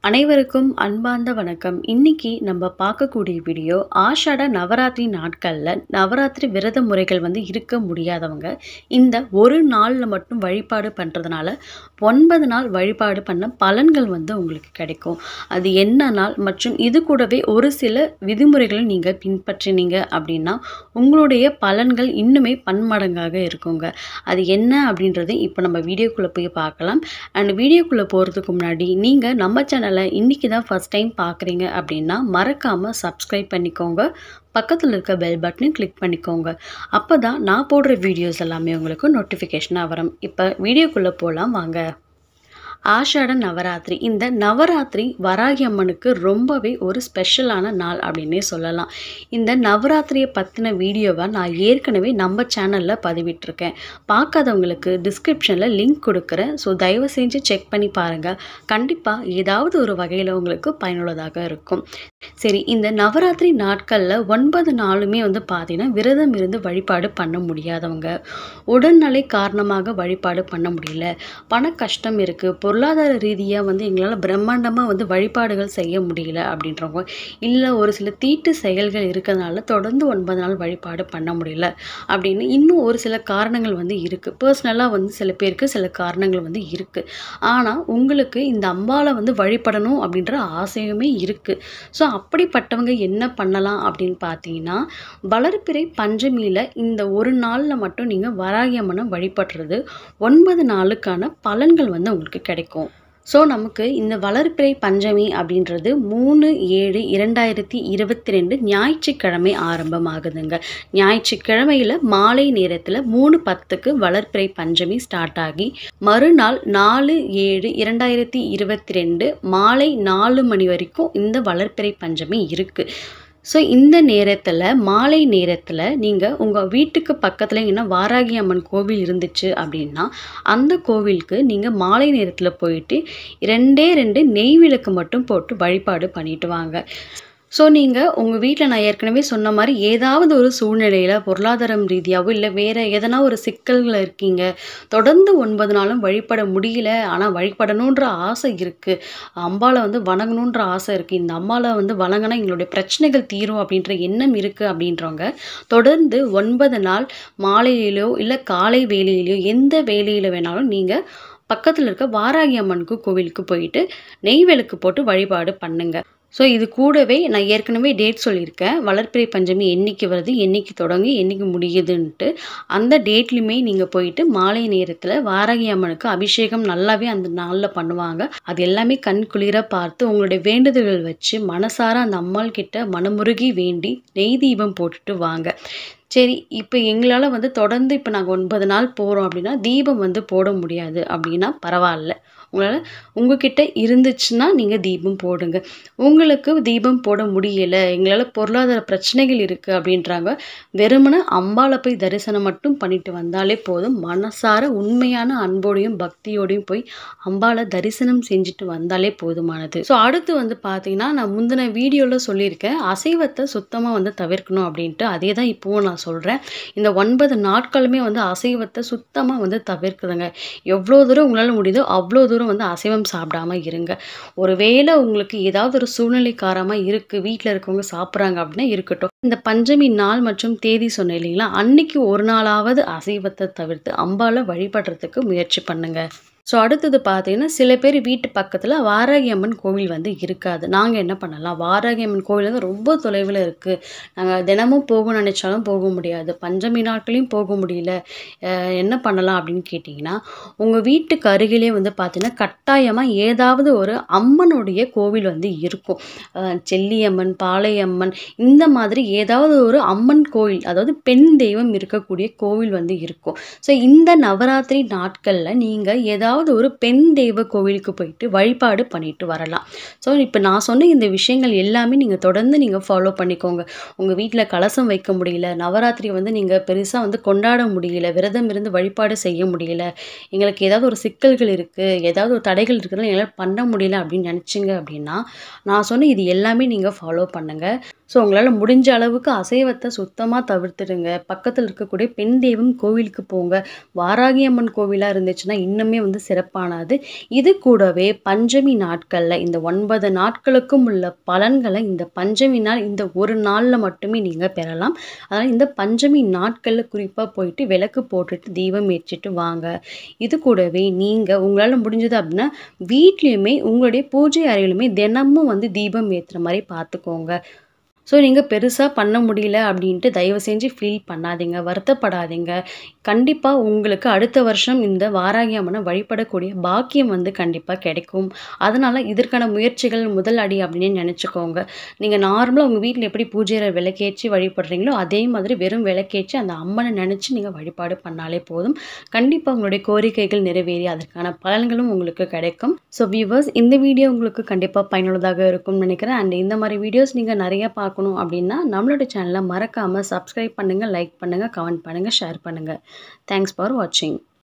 அனைவருக்கும் அன்பார்ந்த வணக்கம் இன்னைக்கு நம்ம பார்க்கக்கூடிய வீடியோ ஆஷாட நவராத்திரி நாட்களில் நவராத்திரி விரத முறைகள் வந்து இருக்க முடியாதவங்க இந்த ஒரு நாளில் மட்டும் வழிபாடு பண்ணுறதுனால ஒன்பது நாள் வழிபாடு பண்ண பலன்கள் வந்து உங்களுக்கு கிடைக்கும் அது என்ன நாள் மற்றும் இது கூடவே ஒரு சில விதிமுறைகளை நீங்கள் பின்பற்றினீங்க அப்படின்னா உங்களுடைய பலன்கள் இன்னுமே பன்மடங்காக இருக்குங்க அது என்ன அப்படின்றது இப்போ நம்ம வீடியோக்குள்ளே போய் பார்க்கலாம் அண்ட் வீடியோக்குள்ளே போகிறதுக்கு முன்னாடி நீங்கள் நம்ம சேனலை இன்றைக்கி தான் ஃபஸ்ட் டைம் பார்க்குறீங்க அப்படின்னா மறக்காமல் சப்ஸ்கிரைப் பண்ணிக்கோங்க பக்கத்தில் இருக்க பெல் பட்டனையும் கிளிக் பண்ணிக்கோங்க அப்போ தான் நான் போடுற வீடியோஸ் எல்லாமே உங்களுக்கு நோட்டிஃபிகேஷனாக வரும் இப்போ வீடியோக்குள்ளே போகலாம் வாங்க ஆஷாட நவராத்திரி இந்த நவராத்திரி வராகி அம்மனுக்கு ரொம்பவே ஒரு ஸ்பெஷலான நாள் அப்படின்னே சொல்லலாம் இந்த நவராத்திரியை பற்றின வீடியோவை நான் ஏற்கனவே நம்ம சேனலில் பதிவிட்டிருக்கேன் பார்க்காதவங்களுக்கு டிஸ்கிரிப்ஷனில் லிங்க் கொடுக்குறேன் ஸோ தயவு செஞ்சு செக் பண்ணி பாருங்கள் கண்டிப்பாக ஏதாவது ஒரு வகையில் உங்களுக்கு பயனுள்ளதாக இருக்கும் சரி இந்த நவராத்திரி நாட்களில் ஒன்பது நாளுமே வந்து பார்த்தீங்கன்னா விரதம் இருந்து வழிபாடு பண்ண முடியாதவங்க உடல்நிலை காரணமாக வழிபாடு பண்ண முடியல பண கஷ்டம் இருக்குது பொருளாதார ரீதியாக வந்து எங்களால் பிரம்மாண்டமாக வந்து வழிபாடுகள் செய்ய முடியல அப்படின்றவங்க இல்லை ஒரு சில தீட்டு செயல்கள் இருக்கிறதுனால தொடர்ந்து ஒன்பது நாள் வழிபாடு பண்ண முடியல அப்படின்னு இன்னும் ஒரு சில காரணங்கள் வந்து இருக்குது பர்சனலாக வந்து சில பேருக்கு சில காரணங்கள் வந்து இருக்குது ஆனால் உங்களுக்கு இந்த அம்பாவை வந்து வழிபடணும் அப்படின்ற ஆசையுமே இருக்குது ஸோ அப்படிப்பட்டவங்க என்ன பண்ணலாம் அப்படின்னு பார்த்தீங்கன்னா வளர்ப்பிறை பஞ்சமியில் இந்த ஒரு நாளில் மட்டும் நீங்கள் வராகி அம்மனை வழிபடுறது ஒன்பது நாளுக்கான பலன்கள் வந்து உங்களுக்கு கிடைக்கும் ஸோ நமக்கு இந்த வளர்ப்பிறை பஞ்சமி அப்படின்றது மூணு ஏழு இரண்டாயிரத்தி இருபத்தி ரெண்டு ஞாயிற்றுக்கிழமை ஆரம்பமாகுதுங்க ஞாயிற்றுக்கிழமையில் மாலை நேரத்தில் மூணு பத்துக்கு வளர்ப்பிறை பஞ்சமி ஸ்டார்ட் ஆகி மறுநாள் நாலு ஏழு இரண்டாயிரத்தி இருபத்தி ரெண்டு மாலை நாலு மணி வரைக்கும் இந்த வளர்ப்பிறை பஞ்சமி இருக்குது ஸோ இந்த நேரத்தில் மாலை நேரத்தில் நீங்கள் உங்கள் வீட்டுக்கு பக்கத்தில் என்ன வாராகி அம்மன் கோவில் இருந்துச்சு அப்படின்னா அந்த கோவிலுக்கு நீங்கள் மாலை நேரத்தில் போயிட்டு ரெண்டே ரெண்டு நெய் விளக்கு மட்டும் போட்டு வழிபாடு பண்ணிட்டு வாங்க ஸோ நீங்கள் உங்கள் வீட்டில் நான் ஏற்கனவே சொன்ன மாதிரி ஏதாவது ஒரு சூழ்நிலையில் பொருளாதாரம் ரீதியாகவோ இல்லை வேறு எதனா ஒரு சிக்கல்கள் இருக்கீங்க தொடர்ந்து ஒன்பது நாளும் வழிபட முடியல ஆனால் வழிபடணுன்ற ஆசை இருக்குது அம்பாவை வந்து வணங்கணுன்ற ஆசை இருக்குது இந்த அம்பாவை வந்து வணங்கினா எங்களுடைய பிரச்சனைகள் தீரும் அப்படின்ற எண்ணம் இருக்குது அப்படின்றவங்க தொடர்ந்து ஒன்பது நாள் மாலையிலோ இல்லை காலை வேலையிலையோ எந்த வேலையில் வேணாலும் நீங்கள் பக்கத்தில் இருக்க வாராகி அம்மனுக்கு கோவிலுக்கு போயிட்டு நெய் விளக்கு போட்டு வழிபாடு பண்ணுங்க ஸோ இது கூடவே நான் ஏற்கனவே டேட் சொல்லியிருக்கேன் வளர்ப்பிறை பஞ்சமி என்னைக்கு வருது என்னைக்கு தொடங்கி என்னைக்கு முடியுதுன்ட்டு அந்த டேட்லையுமே நீங்கள் போயிட்டு மாலை நேரத்தில் வாராகி அம்மனுக்கு அபிஷேகம் நல்லாவே அந்த நாளில் பண்ணுவாங்க அது எல்லாமே கண் குளிர பார்த்து உங்களுடைய வேண்டுதல்கள் வச்சு மனசார அந்த அம்மாள் கிட்ட மனமுருகி வேண்டி நெய் தீபம் போட்டுட்டு வாங்க சரி இப்போ எங்களால் வந்து தொடர்ந்து இப்போ நாங்கள் ஒன்பது நாள் போகிறோம் அப்படின்னா தீபம் வந்து போட முடியாது அப்படின்னா பரவாயில்ல உங்களால் உங்ககிட்ட இருந்துச்சுன்னா நீங்கள் தீபம் போடுங்க உங்களுக்கு தீபம் போட முடியலை எங்களால் பொருளாதார பிரச்சனைகள் இருக்குது அப்படின்றாங்க வெறுமனே அம்பாவை போய் தரிசனம் மட்டும் பண்ணிட்டு வந்தாலே போதும் மனசார உண்மையான அன்போடையும் பக்தியோடையும் போய் அம்பாவை தரிசனம் செஞ்சுட்டு வந்தாலே போதுமானது ஸோ அடுத்து வந்து பார்த்தீங்கன்னா நான் முந்தின வீடியோவில் சொல்லியிருக்கேன் அசைவத்தை சுத்தமாக வந்து தவிர்க்கணும் அப்படின்ட்டு அதே தான் இப்போவும் நான் சொல்கிறேன் இந்த ஒன்பது நாட்களுமே வந்து அசைவத்தை சுத்தமாக வந்து தவிர்க்குதுங்க எவ்வளோ தூரம் உங்களால் முடியுதோ அவ்வளோ தூரம் வந்து அசைவம் சாப்பிடாம இருங்க ஒருவேளை உங்களுக்கு ஏதாவது ஒரு சூழ்நிலை காரமாக இருக்குது வீட்டில் இருக்கவங்க சாப்பிட்றாங்க அப்படின்னா இருக்கட்டும் இந்த பஞ்சமி நாள் மற்றும் தேதி சொன்னேன் இல்லைங்களா அன்னைக்கு ஒரு நாளாவது அசைவத்தை தவிர்த்து அம்பால வழிபடுறதுக்கு முயற்சி பண்ணுங்க ஸோ அடுத்தது பார்த்தீங்கன்னா சில பேர் வீட்டு பக்கத்தில் வாராகி அம்மன் கோவில் வந்து இருக்காது நாங்கள் என்ன பண்ணலாம் வாராகி அம்மன் கோவில் வந்து ரொம்ப தொலைவில் இருக்குது நாங்கள் தினமும் போக நினச்சாலும் போக முடியாது பஞ்சமி நாட்களையும் போக முடியல என்ன பண்ணலாம் அப்படின்னு கேட்டிங்கன்னா உங்கள் வீட்டுக்கு அருகிலே வந்து பார்த்தீங்கன்னா கட்டாயமாக ஏதாவது ஒரு அம்மனுடைய கோவில் வந்து இருக்கும் செல்லியம்மன் பாளையம்மன் இந்த மாதிரி ஏதாவது ஒரு அம்மன் கோவில் அதாவது பெண் தெய்வம் இருக்கக்கூடிய கோவில் வந்து இருக்கும் ஸோ இந்த நவராத்திரி நாட்களில் நீங்கள் ஏதாவது ஏதாவது ஒரு பெண் தெய்வ கோவிலுக்கு போயிட்டு வழிபாடு பண்ணிட்டு வரலாம் ஸோ இப்போ நான் சொன்ன இந்த விஷயங்கள் எல்லாமே நீங்கள் தொடர்ந்து நீங்கள் ஃபாலோ பண்ணிக்கோங்க உங்கள் வீட்டில் கலசம் வைக்க முடியல நவராத்திரி வந்து நீங்கள் பெருசாக வந்து கொண்டாட முடியல விரதம் இருந்து வழிபாடு செய்ய முடியல எங்களுக்கு ஏதாவது ஒரு சிக்கல்கள் இருக்குது ஏதாவது ஒரு தடைகள் இருக்குதுன்னு எங்களால் பண்ண முடியல அப்படின்னு நினச்சிங்க அப்படின்னா நான் சொன்ன இது எல்லாமே நீங்கள் ஃபாலோ பண்ணுங்கள் ஸோ உங்களால் முடிஞ்ச அளவுக்கு அசைவத்தை சுத்தமாக தவிர்த்துடுங்க பக்கத்தில் இருக்கக்கூடிய பெண் தெய்வம் கோவிலுக்கு போங்க வாராகி அம்மன் கோவிலாக இருந்துச்சுன்னா இன்னுமே வந்து சிறப்பானது இது கூடவே பஞ்சமி நாட்களில் இந்த ஒன்பது நாட்களுக்கும் உள்ள பலன்களை இந்த பஞ்சமி நாள் இந்த ஒரு நாளில் மட்டுமே நீங்கள் பெறலாம் அதனால் இந்த பஞ்சமி நாட்களில் குறிப்பாக போயிட்டு விளக்கு போட்டுட்டு தீபம் ஏற்றிட்டு வாங்க இது கூடவே நீங்கள் உங்களால் முடிஞ்சது அப்படின்னா வீட்லேயுமே உங்களுடைய பூஜை அறையிலுமே தினமும் வந்து தீபம் ஏற்றுற மாதிரி பார்த்துக்கோங்க ஸோ நீங்கள் பெருசாக பண்ண முடியல அப்படின்ட்டு தயவு செஞ்சு ஃபீல் பண்ணாதீங்க வருத்தப்படாதீங்க கண்டிப்பாக உங்களுக்கு அடுத்த வருஷம் இந்த வாராகி அம்மனை வழிபடக்கூடிய பாக்கியம் வந்து கண்டிப்பாக கிடைக்கும் அதனால் இதற்கான முயற்சிகள் முதல் அடி அப்படின்னு நினச்சிக்கோங்க நீங்கள் நார்மலாக உங்கள் வீட்டில் எப்படி பூஜையை விளக்கேற்றி வழிபடுறீங்களோ அதே மாதிரி வெறும் விளக்கேற்றி அந்த அம்மனை நினச்சி நீங்கள் வழிபாடு பண்ணாலே போதும் கண்டிப்பாக உங்களுடைய கோரிக்கைகள் நிறைவேறி அதற்கான பலன்களும் உங்களுக்கு கிடைக்கும் ஸோ வியூவர்ஸ் இந்த வீடியோ உங்களுக்கு கண்டிப்பாக பயனுள்ளதாக இருக்கும்னு நினைக்கிறேன் அண்ட் இந்த மாதிரி வீடியோஸ் நீங்கள் நிறைய பார்க்கணும் அப்படின்னா நம்மளோட சேனலை மறக்காமல் சப்ஸ்கிரைப் பண்ணுங்கள் லைக் பண்ணுங்கள் கமெண்ட் பண்ணுங்கள் ஷேர் பண்ணுங்கள் தேங்க்ஸ் ஃபார் வாட்சிங்